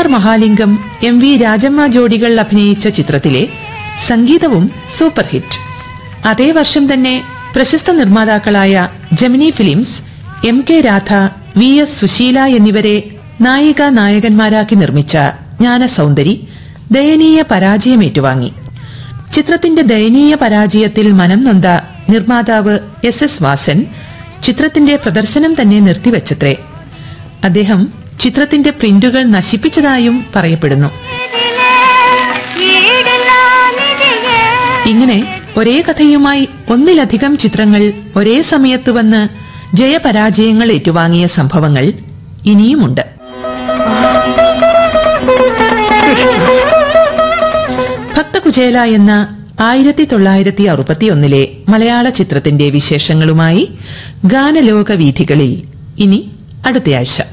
R Mahalingam M V Rajamma ജോഡികൾ അഭിനയിച്ച ചിത്രത്തിലെ സംഗീതവും സൂപ്പർ ഹിറ്റ് അതേ വർഷം തന്നെ പ്രശസ്ത നിർമ്മാതാക്കളായ Gemini films M K Radha V S Susheela എന്നിവരെ നായിക നായകന്മാരാക്കി നിർമ്മിച്ച ജ്ഞാനസൗന്ദരി ദയനീയ പരാജയം ഏറ്റുവാങ്ങി ചിത്രത്തിന്റെ ദയനീയ പരാജയത്തിൽ മനം നൊന്ത നിർമ്മാതാവ് എസ് എസ് വാസൻ ചിത്രത്തിന്റെ പ്രദർശനം തന്നെ നിർത്തിവച്ചത്രേ അദ്ദേഹം ചിത്രത്തിന്റെ പ്രിന്റുകൾ നശിപ്പിച്ചതായും പറയപ്പെടുന്നു ഇങ്ങനെ ഒരേ കഥയുമായി ഒന്നിലധികം ചിത്രങ്ങൾ ഒരേ സമയത്ത് വന്ന് ജയപരാജയങ്ങൾ ഏറ്റുവാങ്ങിയ സംഭവങ്ങൾ ഇനിയുമുണ്ട് ഭക്തകുചേല എന്ന ആയിരത്തി തൊള്ളായിരത്തി അറുപത്തിയൊന്നിലെ മലയാള ചിത്രത്തിന്റെ വിശേഷങ്ങളുമായി ഗാനലോക വീഥികളിൽ ഇനി അടുത്തയാഴ്ച